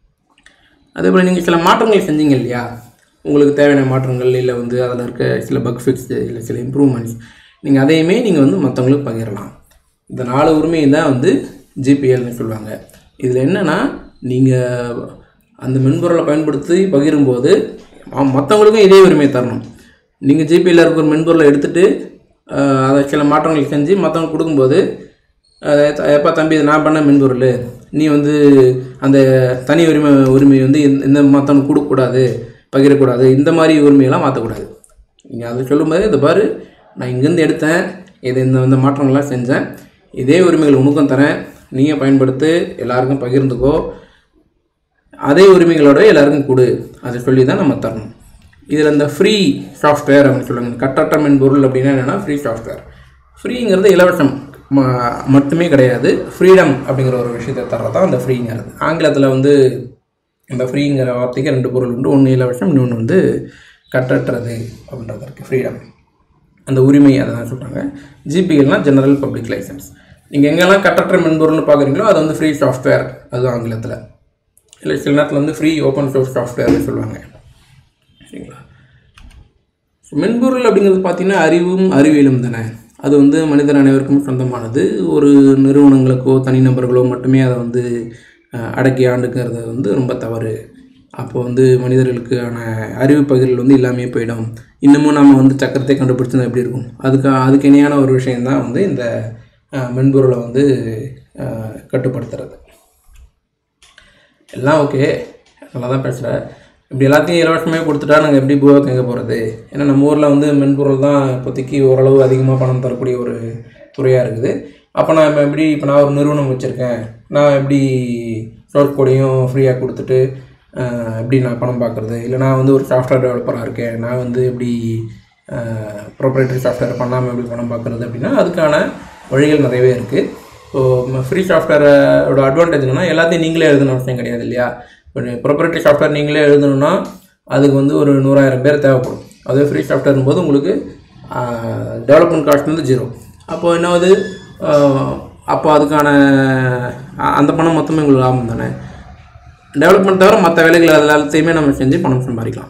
அதே போல் நீங்கள் சில மாற்றங்கள் செஞ்சீங்க இல்லையா உங்களுக்கு தேவையான மாற்றங்கள் இல்லை வந்து அதில் இருக்க சில பக் ஃபிக்ஸு இல்லை சில இம்ப்ரூவ்மெண்ட்ஸ் நீங்கள் அதையுமே நீங்கள் வந்து மற்றவங்களுக்கு பகிரலாம் இந்த நாலு உரிமையும் தான் வந்து ஜிபிஎல்னு சொல்லுவாங்க இதில் என்னென்னா நீங்கள் அந்த மென்பொருளை பயன்படுத்தி பகிரும்போது ம- மற்றவங்களுக்கும் இதே உரிமை தரணும் நீங்கள் ஜிபியில் இருக்கிற மென்பொருளை எடுத்துகிட்டு அதை சில மாற்றங்கள் செஞ்சு மற்றவங்க கொடுக்கும்போது எப்போ தம்பி இது நான் பண்ண மென்பொருள் நீ வந்து அந்த தனி உரிமை உரிமை வந்து இந்த- இந்த மற்றவங்க கொடுக்கக்கூடாது பகிரக்கூடாது இந்த மாதிரி உரிமையெல்லாம் மாற்றக்கூடாது நீங்கள் அதை சொல்லும்போது இதை பாரு நான் இங்கேருந்து எடுத்தேன் இது இந்த இந்த மாற்றங்கள்லாம் செஞ்சேன் இதே உரிமைகள் உனக்கும் தரேன் நீங்கள் பயன்படுத்து எல்லாருக்கும் பகிர்ந்துக்கோ அதே உரிமைகளோட எல்லாருக்கும் கொடு அதை சொல்லி தான் நம்ம தரணும் இதில் இந்த ஃப்ரீ சாஃப்ட்வேர் அப்படின்னு சொல்லுவாங்க கட்டற்ற மென்பொருள் அப்படின்னா என்னென்னா ஃப்ரீ சாஃப்ட்வேர் ஃப்ரீங்கிறது இலவசம் ம- மட்டுமே கிடையாது ஃப்ரீடம் அப்படிங்கிற ஒரு விஷயத்தை தர்றது தான் அந்த ஃப்ரீங்கிறது ஆங்கிலத்தில் வந்து இந்த ஃப்ரீங்கிற வார்த்தைக்கு ரெண்டு பொருள் உண்டு ஒன்று இலவசம் இன்னொன்று வந்து கட்டற்றது அப்படின்றது இருக்குது ஃப்ரீடம் அந்த உரிமை அதை தான் சொல்கிறாங்க ஜிபிஎல்னால் ஜெனரல் பப்ளிக் லைசன்ஸ் நீங்கள் எங்கெல்லாம் கட்டற்ற மென்பொருள்னு பார்க்குறீங்களோ அது வந்து ஃப்ரீ சாஃப்ட்வேர் அது ஆங்கிலத்தில் இல்லை சில நேரத்தில் வந்து ஃப்ரீ ஓப்பன் சோர்ஸ் சாஃப்ட்வேர்னு சொல்லுவாங்க சரிங்களா ஸோ மென்பொருள் அப்படிங்கிறது பார்த்தீங்கன்னா அறிவும் அறிவியலும் தானே அது வந்து மனிதர் அனைவருக்கும் சொந்தமானது ஒரு நிறுவனங்களுக்கோ தனிநபர்களோ மட்டுமே அதை வந்து அஹ், அடக்கி ஆண்டுக்கிறது வந்து ரொம்ப தவறு அப்போ வந்து மனிதர்களுக்கான அறிவு பகிர்வு வந்து இல்லாமே போயிடும் இன்னமும் நம்ம வந்து சக்கரத்தை கண்டுபிடிச்சா எப்படி இருக்கும் அதுக்கு அதுக்கு இணையான ஒரு விஷயந்தான் வந்து இந்த அஹ், மென்பொருளை வந்து அஹ், கட்டுப்படுத்துறது எல்லாம் ஓகே நல்லா தான் பேசுகிறேன் இப்படி எல்லாத்தையும் இலவசமே கொடுத்துட்டா நாங்கள் எப்படி பூவாக்கு எங்கே போகிறது ஏன்னா நம்ம ஊரில் வந்து மென்பொருள் தான் இப்போதைக்கு ஓரளவு அதிகமாக பணம் தரக்கூடிய ஒரு துறையாக இருக்குது அப்போ நான் இப்ப எப்படி இப்போ நான் ஒரு நிறுவனம் வச்சுருக்கேன் நான் எப்படி சோர்ஸ் கோடையும் ஃப்ரீயாக கொடுத்துட்டு ஆஹ், எப்படி நான் பணம் பார்க்குறது இல்லை நான் வந்து ஒரு சாஃப்ட்வேர் டெவலப்பராக இருக்கேன் நான் வந்து எப்படி ப்ரொப்ரேட்டரி சாஃப்ட்வேர் பண்ணாமல் எப்படி பணம் பார்க்குறது அப்படின்னா அதுக்கான வழிகள் நிறையவே இருக்குது ஸோ ஃப்ரீ சாஃப்ட்வேரோட அட்வான்டேஜ் என்னன்னா எல்லாத்தையும் நீங்களே எழுதணும் அவசியம் கிடையாது இல்லையா இப்போ ப்ரொப்ரேட்டரி சாஃப்ட்வேர் நீங்களே எழுதணும்னா அதுக்கு வந்து ஒரு நூறாயிரம் பேர் தேவைப்படும் அதே ஃப்ரீ சாஃப்ட்வேர் போது உங்களுக்கு டெவலப்மெண்ட் காஸ்ட் வந்து ஜீரோ அப்போது என்ன ஆகுது ஆஹ், அப்போ அதுக்கான அ- அந்த பணம் மொத்தமே உங்களுக்கு லாபம் தானே டெவலப்மெண்ட் தவிர மற்ற வேலைகள் அது எல்லாத்தையுமே நம்ம செஞ்சு பணம் சம்பாதிக்கலாம்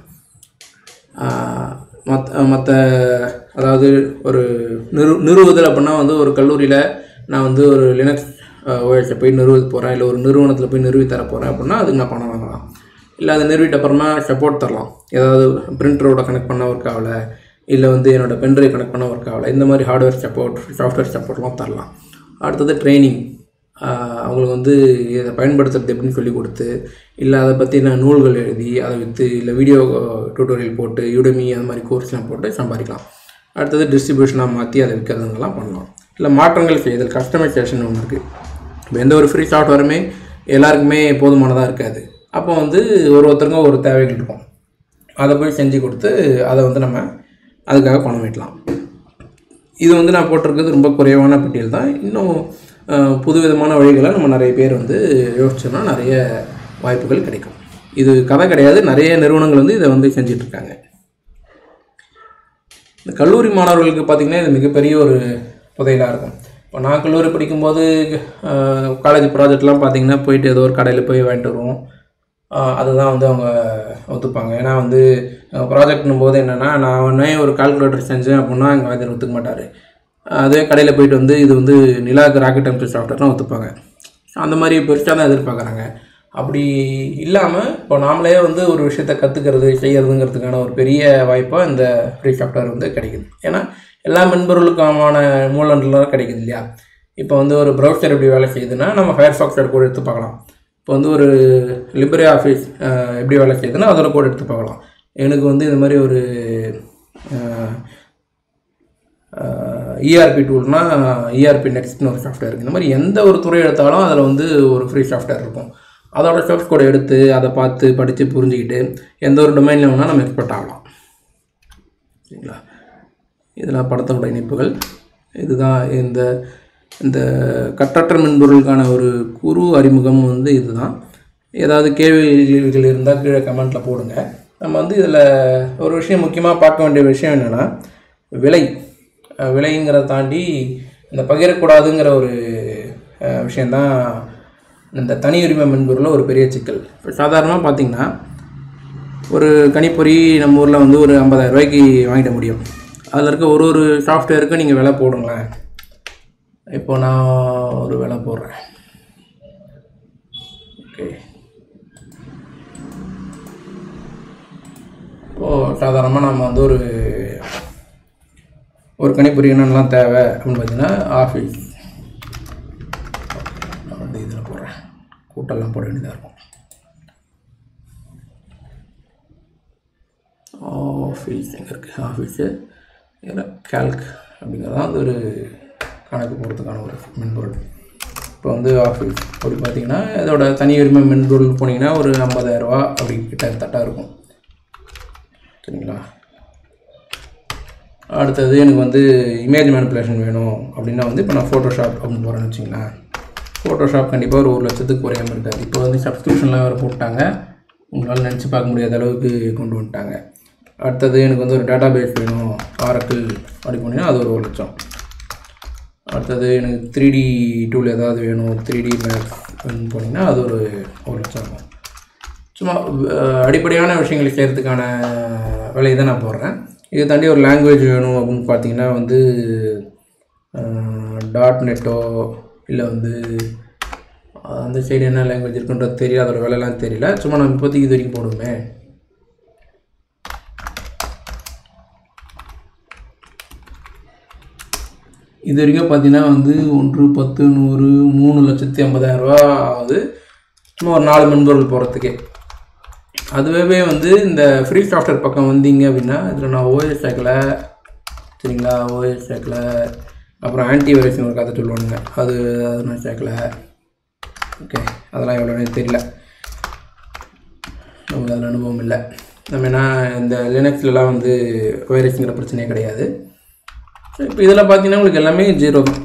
மற்ற மற்ற அதாவது ஒரு நிறு நிறுவுதல் அப்படின்னா வந்து ஒரு கல்லூரியில் நான் வந்து ஒரு லினக்ஸ் ஓஎஸை போய் நிறுவ போகிறேன் இல்லை ஒரு நிறுவனத்தில் போய் நிறுவி தர போகிறேன் அப்படின்னா அதுக்கு நான் பணம் வாங்கலாம் இல்லை அதை நிறுவிட்ட அப்புறமா சப்போர்ட் தரலாம் ஏதாவது பிரிண்டரோட கனெக்ட் பண்ண ஒர்க் ஆகலை இல்லை வந்து என்னோட பென்ட்ரைவ் கனெக்ட் பண்ண ஒர்க் ஆகலை இந்த மாதிரி ஹார்ட்வேர் சப்போர்ட் சாஃப்ட்வேர் சப்போர்ட்லாம் தரலாம் அடுத்தது ட்ரைனிங் அவங்களுக்கு வந்து இதை பயன்படுத்துறது எப்படின்னு சொல்லி கொடுத்து இல்லை அதை பற்றின நூல்கள் எழுதி அதை விற்று இல்லை வீடியோ டியூட்டோரியல் போட்டு யுடமி அந்த மாதிரி கோர்ஸ்லாம் போட்டு சம்பாதிக்கலாம் அடுத்தது டிஸ்ட்ரிபியூஷனாக மாற்றி அதை விற்கிறதுங்கெல்லாம் பண்ணலாம் இல்லை மாற்றங்கள் செய்தல் கஸ்டமைசேஷன் ஒன்று இருக்குது இப்போ எந்த ஒரு ஃப்ரீ சாஃப்ட்வேருமே எல்லாருக்குமே போதுமானதாக இருக்காது அப்போ வந்து ஒரு ஒருத்தருக்கும் ஒரு தேவைகள் இருக்கும் அதை போய் செஞ்சு கொடுத்து அதை வந்து நம்ம அதுக்காக பணம் வைக்கலாம் இது வந்து நான் போட்டிருக்கிறது ரொம்ப குறைவான பட்டியல் தான் இன்னும் அஹ், புதுவிதமான வழிகளை நம்ம நிறைய பேர் வந்து யோசிச்சோம்னா நிறைய வாய்ப்புகள் கிடைக்கும் இது கதை கிடையாது நிறைய நிறுவனங்கள் வந்து இதை வந்து செஞ்சுட்டு இருக்காங்க இந்த கல்லூரி மாணவர்களுக்கு பார்த்திங்கன்னா இது மிகப்பெரிய ஒரு புதையலாக இருக்கும் இப்போ நான் கல்லூரி படிக்கும்போது காலேஜ் ப்ராஜெக்ட்லாம் பார்த்தீங்கன்னா போயிட்டு ஏதோ ஒரு கடையில் போய் வாங்கிட்டு வருவோம் ஆஹ் அதுதான் வந்து அவங்க ஒத்துப்பாங்க ஏன்னா வந்து ப்ராஜெக்ட்னும் போது என்னென்னா நான் உடனே ஒரு கால்குலேட்டர் செஞ்சேன் அப்படின்னா எங்கள் வாத்தியார் ஒத்துக்க மாட்டார் அதே கடையில் போயிட்டு வந்து இது வந்து நிலாக்கு ராக்கெட் அம்ச சாஃப்ட்வேர்லாம் ஒத்துப்பாங்க அந்த மாதிரி பெருசாக தான் எதிர்பார்க்குறாங்க அப்படி இல்லாமல் இப்போ நாமளே வந்து ஒரு விஷயத்தை கற்றுக்கிறது செய்யறதுங்கிறதுக்கான ஒரு பெரிய வாய்ப்பாக இந்த ஃப்ரீ சாஃப்ட்வேர் வந்து கிடைக்குது ஏன்னா எல்லா மென்பொருளுக்கான மூலன்லாம் கிடைக்குது இல்லையா இப்போ வந்து ஒரு ப்ரௌசர் எப்படி வேலை செய்யுதுன்னா நம்ம ஃபயர் சாஃப்ட்வேர் கூட எடுத்து பார்க்கலாம் இப்போ வந்து ஒரு லிபரே ஆஃபீஸ் எப்படி வேலை செய்யுதுன்னா அதோட கூட எடுத்து பார்க்கலாம் எனக்கு வந்து இது மாதிரி ஒரு இஆர்பி டூல்னா இஆர்பி நெக்ஸ்ட்னு ஒரு சாஃப்ட்வேர் இருக்குது இந்த மாதிரி எந்த ஒரு துறை எடுத்தாலும் அதில் வந்து ஒரு ஃப்ரீ சாஃப்ட்வேர் இருக்கும் அதோட சோர்ஸ் கோடை எடுத்து அதை பார்த்து படித்து புரிஞ்சுக்கிட்டு எந்த ஒரு டொமைனில் வேணால் நம்ம எக்ஸ்பர்ட் ஆகலாம் சரிங்களா இதெல்லாம் படத்தோட இணைப்புகள் இதுதான் இந்த இந்த கட்டற்ற மென்பொருளுக்கான ஒரு குறு அறிமுகம் வந்து இதுதான் ஏதாவது கேள்விகள் இருந்தால் கீழே கமெண்ட்டில் போடுங்க நம்ம வந்து இதில் ஒரு விஷயம் முக்கியமாக பார்க்க வேண்டிய விஷயம் என்னென்னா விலை அஹ் விலைங்கிறத தாண்டி இந்த பகிரக்கூடாதுங்கிற ஒரு அஹ், விஷயந்தான் இந்த தனி உரிமை மென்பொருளில் ஒரு பெரிய சிக்கல் இப்போ சாதாரணமாக பார்த்தீங்கன்னா ஒரு கணிப்பொறி நம்ம ஊரில் வந்து ஒரு 50000 ரூபாய்க்கு வாங்கிட முடியும் அதில் இருக்க ஒரு ஒரு சாஃப்ட்வேருக்கு நீங்கள் விலை போடுங்களேன் இப்போ நான் ஒரு விலை போடுறேன் ஓகே இப்போது சாதாரணமாக நம்ம வந்து ஒரு ஒரு கணிப்பொறி என்னென்னலாம் தேவை அப்படின்னு பார்த்தீங்கன்னா ஆஃபீஸ் நான் வந்து இதில் போடுறேன் கூட்டெல்லாம் போட வேண்டியதாக இருக்கும் ஆஃபீஸ் எங்கே இருக்குது ஆஃபீஸு இதில் கேல்க் அப்படிங்கிறது தான் வந்து ஒரு கணக்கு போடுறதுக்கான ஒரு மென்பொருள் இப்போ வந்து ஆஃபீஸ் அப்படி பார்த்தீங்கன்னா இதோட தனி உரிமை மென்பொருள் போனீங்கன்னா ஒரு 50000 ரூபா அப்படி கிட்டத்தட்ட இருக்கும் சரிங்களா அடுத்தது எனக்கு வந்து இமேஜ் மேனிப்புலேஷன் வேணும் அப்படின்னா வந்து இப்போ நான் ஃபோட்டோஷாப் அப்படின்னு போகிறேன்னு வச்சிங்களேன் ஃபோட்டோஷாப் கண்டிப்பாக ஒரு ஒரு லட்சத்துக்கு குறையாமல் இருக்காது இப்போ வந்து சப்ஸ்கிரிப்ஷன்லாம் வேறு போட்டாங்க உங்களால் நினச்சி பார்க்க முடியாத அளவுக்கு கொண்டு வந்துட்டாங்க அடுத்தது எனக்கு வந்து ஒரு டேட்டா பேஸ் வேணும் ஆரக்கிள் அப்படி போனீங்கன்னா அது ஒரு ஒரு லட்சம் அடுத்தது எனக்கு த்ரீ டி டூல் ஏதாவது வேணும் த்ரீ டி மேக்ஸ் போனீங்கன்னா அது ஒரு ஒரு லட்சம் இருக்கும் சும்மா அஹ், அடிப்படையான விஷயங்களை செய்கிறதுக்கான வேலையை தான் நான் போடுறேன் இதை தாண்டி ஒரு லாங்குவேஜ் வேணும் அப்படின்னு பார்த்தீங்கன்னா வந்து டாட் நெட்டோ இல்லை வந்து அஹ், அந்த சைடு என்ன லாங்குவேஜ் இருக்குன்றது தெரியல அதோட வேலைலாம் தெரியல சும்மா நம்ம இப்போதைக்கு இது வரைக்கும் போடுவோமே இது வரைக்கும் பார்த்தீங்கன்னா வந்து ஒன்று பத்து நூறு மூணு லட்சத்தி ஐம்பதாயிரம் ரூபா ஆகுது சும்மா ஒரு நாலு மென்பொருள் போகிறதுக்கே அதுவே வந்து இந்த ஃப்ரீ சாஃப்ட்வேர் பக்கம் வந்தீங்க அப்படின்னா இதில் நான் ஓஎஸ் சேர்க்கல சரிங்களா ஓஎஸ் சேர்க்கல அப்புறம் ஆன்டி வைரஸ்னு ஒரு கதை சொல்லுவானுங்க அது அது நான் சேர்க்கல ஓகே அதெல்லாம் எவ்வளோன்னு தெரியல நமக்கு அதில் அனுபவம் இல்லை நம்ம என்ன இந்த லினக்ஸ்லலாம் வந்து வைரஸ்ங்கிற பிரச்சனையே கிடையாது இப்போ இதில் பார்த்தீங்கன்னா உங்களுக்கு எல்லாமே ஜீரோ தான்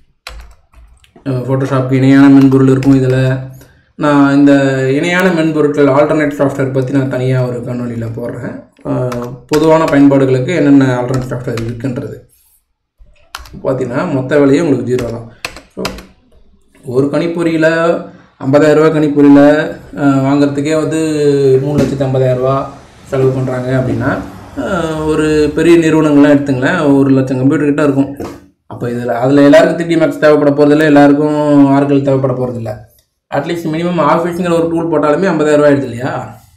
ஃபோட்டோஷாப்க்கு இணையான மென்பொருள் இருக்கும் இதில் நான் இந்த இணையான மென்பொருட்கள் ஆல்டர்னேட் சாஃப்ட்வேர் பற்றி நான் தனியாக ஒரு காணொலியில் போடுறேன் அஹ், பொதுவான பயன்பாடுகளுக்கு என்னென்ன ஆல்டர்னேட் சாஃப்ட்வேர் இருக்குன்றது பார்த்தீங்கன்னா மொத்த விலையே உங்களுக்கு ஜீரோ தான் ஸோ ஒரு கணிப்பொறியில் ஐம்பதாயிரரூபா கணிப்பொறியில் அஹ், வாங்குறதுக்கே வந்து மூணு லட்சத்து ஐம்பதாயிரரூபா செலவு பண்ணுறாங்க அப்படின்னா அஹ், ஒரு பெரிய நிறுவனங்கள்லாம் எடுத்துங்களேன் ஒரு லட்சம் கம்ப்யூட்டர் கிட்ட இருக்கும் அப்போ இதில் அதில் எல்லாருக்கும் த்ரீ மேக்ஸ் தேவைப்பட போகிறதில்ல எல்லாருக்கும் ஆர்கள் தேவைப்பட போகிறதில்ல அட்லீஸ்ட் மினிமம் ஆஃபீஸுங்கிற ஒரு டூல் போட்டாலுமே ஐம்பதாயிரரூபா ஆயிடுது இல்லையா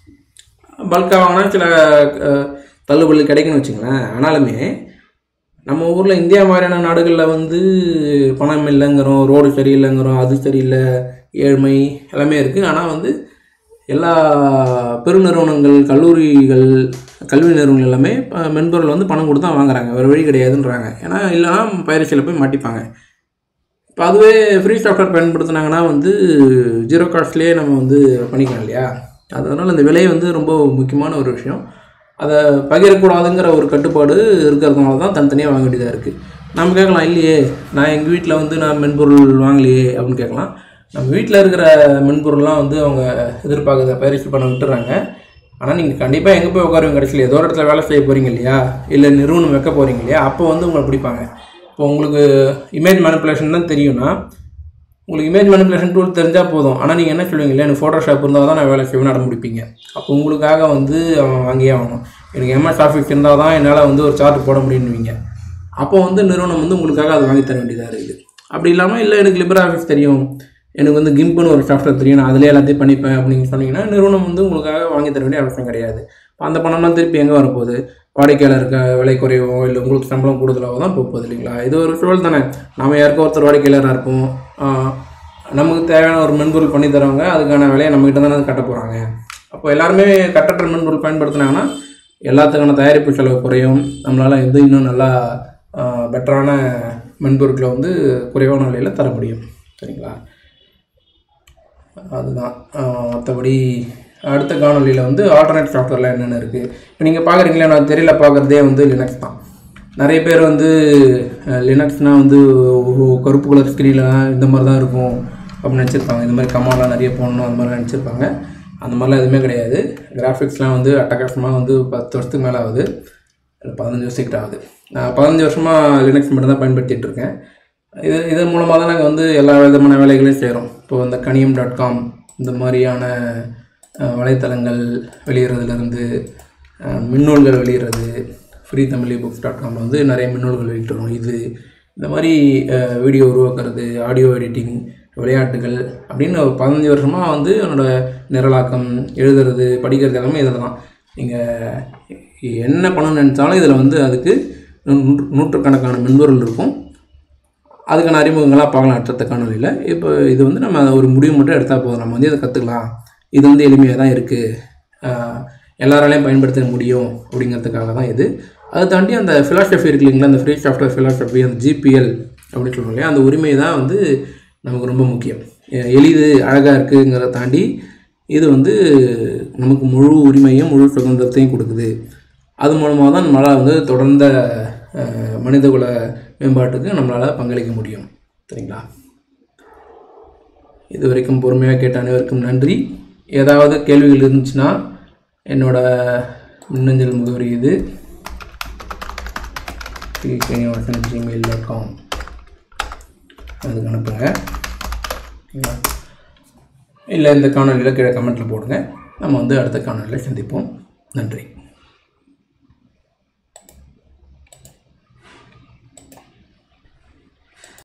பல்காக வாங்கினா சில அஹ், தள்ளுபடி கிடைக்குன்னு வச்சுங்களேன் ஆனாலுமே நம்ம ஊரில் இந்தியா மாதிரியான நாடுகளில் வந்து பணம் இல்லைங்கிறோம் ரோடு சரியில்லைங்கிறோம் அது சரியில்லை ஏழ்மை எல்லாமே இருக்குது ஆனால் வந்து எல்லா பெருநிறுவனங்கள் கல்லூரிகள் கல்வி நிறுவனங்கள் எல்லாமே அஹ், மென்பொருள் வந்து பணம் கொடுத்து தான் வாங்குறாங்க வேறு வழி கிடையாதுன்றாங்க ஏன்னா இல்லைன்னா பயிற்சியில் போய் மாட்டிப்பாங்க இப்போ அதுவே ஃப்ரீ சாஃப்ட்வேர் பயன்படுத்துனாங்கன்னா வந்து ஜீரோ காஸ்ட்லேயே நம்ம வந்து பண்ணிக்கலாம் இல்லையா அதனால் அந்த விலை வந்து ரொம்ப முக்கியமான ஒரு விஷயம் அதை பகிரக்கூடாதுங்கிற ஒரு கட்டுப்பாடு இருக்கிறதுனால தான் தனித்தனியாக வாங்க வேண்டியதாக இருக்குது நம்ம கேட்கலாம் இல்லையே நான் எங்கள் வீட்டில் வந்து நான் மென்பொருள் வாங்கலையே அப்படின்னு கேட்கலாம் நம்ம வீட்டில் இருக்கிற மென்பொருள்லாம் வந்து அவங்க எதிர்பார்க்குறத பயிற்சி பண்ண விட்டுறாங்க ஆனால் நீங்கள் கண்டிப்பாக எங்கே போய் உட்காருவீங்க கடைசியில் ஏதோ ஒரு இடத்துல வேலை செய்ய போகிறீங்க இல்லையா இல்லை நிறுவனம் வைக்க போகிறீங்க இல்லையா அப்போ வந்து உங்களை பிடிப்பாங்க இப்போ உங்களுக்கு இமேஜ் மேனிப்புலேஷன் தான் தெரியும்னா உங்களுக்கு இமேஜ் மேனிப்புலேஷன் டூல் தெரிஞ்சால் போதும் ஆனால் நீங்கள் என்ன சொல்லுவீங்க இல்லையா எனக்கு ஃபோட்டோஷாப் இருந்தால் தான் நான் வேலை செய்வேன் அடம் முடிப்பீங்க அப்போ உங்களுக்காக வந்து அவன் வாங்கியே ஆகணும் எனக்கு எம்எஸ் ஆஃபீஸ் இருந்தால் தான் என்னால் வந்து ஒரு சார்ட் போட முடியும்னுவீங்க அப்போ வந்து நிறுவனம் வந்து உங்களுக்காக அதை வாங்கி தர வேண்டியதாக இருக்குது அப்படி இல்லாமல் இல்லை எனக்கு லிபர் ஆஃபீஸ் தெரியும் எனக்கு வந்து கிம்ப்னு ஒரு சாஃப்ட்வேர் தெரியும் நான் அதிலே எல்லாத்தையும் பண்ணிப்பேன் அப்படின்னு சொன்னீங்கன்னா நிறுவனம் வந்து உங்களுக்காக வாங்கி தர வேண்டிய அவசியம் கிடையாது அப்ப அந்த பணம்லாம் திருப்பி எங்கே வரப்போகுது வாடிக்கையாளருக்கு விலை குறைவோ இல்லை உங்களுக்கு சம்பளம் கூடுதலாகவோ தான் போக போகுது இல்லைங்களா இது ஒரு சூழல் தானே நாம யாருக்கோ ஒருத்தர் வாடிக்கையாளராக இருப்போம் ஆஹ் நமக்கு தேவையான ஒரு மென்பொருள் பண்ணி தரவங்க அதுக்கான விலையை நம்மகிட்ட தானே கட்ட போகிறாங்க அப்போ எல்லாருமே கட்டற்ற மென்பொருள் பயன்படுத்துனாங்கன்னா எல்லாத்துக்கான தயாரிப்பு செலவு குறையும் நம்மளால் இது இன்னும் நல்லா பெட்டரான மென்பொருட்களை வந்து குறைவான விலையில் தர முடியும் சரிங்களா அதுதான் மற்றபடி அடுத்த காணொலியில் வந்து ஆல்டர்னேட் சாஃப்ட்வேரில் என்னென்ன இருக்குது இப்போ நீங்கள் பார்க்குறீங்களா நான் தெரியல பார்க்குறதே வந்து லினக்ஸ் தான் நிறைய பேர் வந்து லினக்ஸ்னால் வந்து ஓ, கருப்பு கலர் ஸ்க்ரீனில் இந்த மாதிரி தான் இருக்கும் அப்படின்னு நினச்சிருப்பாங்க இந்த மாதிரி கமாலாம் நிறைய போடணும் அந்த மாதிரிலாம் நினச்சிருப்பாங்க அந்த மாதிரிலாம் எதுவுமே கிடையாது கிராஃபிக்ஸ்லாம் வந்து அட்டகாசமாக வந்து பத்து வருஷத்துக்கு மேலே ஆகுது இல்லை பதினஞ்சு வருஷத்துக்கிட்ட ஆகுது நான் பதினஞ்சு வருஷமாக லினக்ஸ் மட்டும் தான் பயன்படுத்திட்டு இருக்கேன் இது இதன் மூலமாக தான் நாங்கள் வந்து எல்லா விதமான வேலைகளையும் செய்கிறோம் இப்போது இந்த கனியம் டாட் காம் இந்த மாதிரியான அஹ், வலைத்தளங்கள் வெளியிடுறதுலேருந்து அஹ், மின்னூல்கள் வெளியிடுறது ஃப்ரீ தமிழ் புக்ஸ் டாட் காமில் வந்து நிறைய மின்னூல்கள் வெளியிட்டுறோம் இது இந்த மாதிரி அஹ், வீடியோ உருவாக்குறது ஆடியோ எடிட்டிங் விளையாட்டுகள் அப்படின்னு ஒரு பதினஞ்சு வருஷமாக வந்து என்னோட நிரலாக்கம் எழுதுறது படிக்கிறது எல்லாமே இதில் தான் நீங்கள் என்ன பண்ணணும்னு நினச்சாலும் இதில் வந்து அதுக்கு நூற்று- நூற்றுக்கணக்கான மென்பொருள் இருக்கும் அதுக்கான அறிமுகங்களாக பார்க்கலாம் அடுத்த காணொலியில் இப்போ இது வந்து நம்ம ஒரு முடிவு மட்டும் எடுத்தால் போதும் நம்ம வந்து இதை கற்றுக்கலாம் இது வந்து எளிமையாக தான் இருக்குது எல்லாராலையும் பயன்படுத்த முடியும் அப்படிங்கிறதுக்காக தான் இது அதை தாண்டி அந்த ஃபிலாசபி இருக்கு இல்லைங்களா அந்த ஃப்ரீ சாஃப்ட்வேர் ஃபிலாசபி அந்த ஜிபிஎல் அப்படின்னு சொல்லுவோம் இல்லையா அந்த உரிமை தான் வந்து நமக்கு ரொம்ப முக்கியம் எ- எளிது அழகாக இருக்குங்கிறத தாண்டி இது வந்து நமக்கு முழு உரிமையும் முழு சுதந்திரத்தையும் கொடுக்குது அது மூலமாக தான் நம்மளால் வந்து தொடர்ந்த அஹ், மனிதகுல மேம்பாட்டுக்கு நம்மளால் பங்களிக்க முடியும் சரிங்களா இது வரைக்கும் பொறுமையாக கேட்ட அனைவருக்கும் நன்றி ஏதாவது கேள்விகள் இருந்துச்சுன்னா என்னோட மின்னஞ்சல் முகவரி இது ஸ்ரீனிவாசன் ஜிமெயில் டாட் காம் அதுக்கு அனுப்புங்க ஓகேங்களா இல்லை இந்த காணொலியில் கீழே கமெண்ட்டில் போடுங்க நம்ம வந்து அடுத்த காணொலியில் சந்திப்போம் நன்றி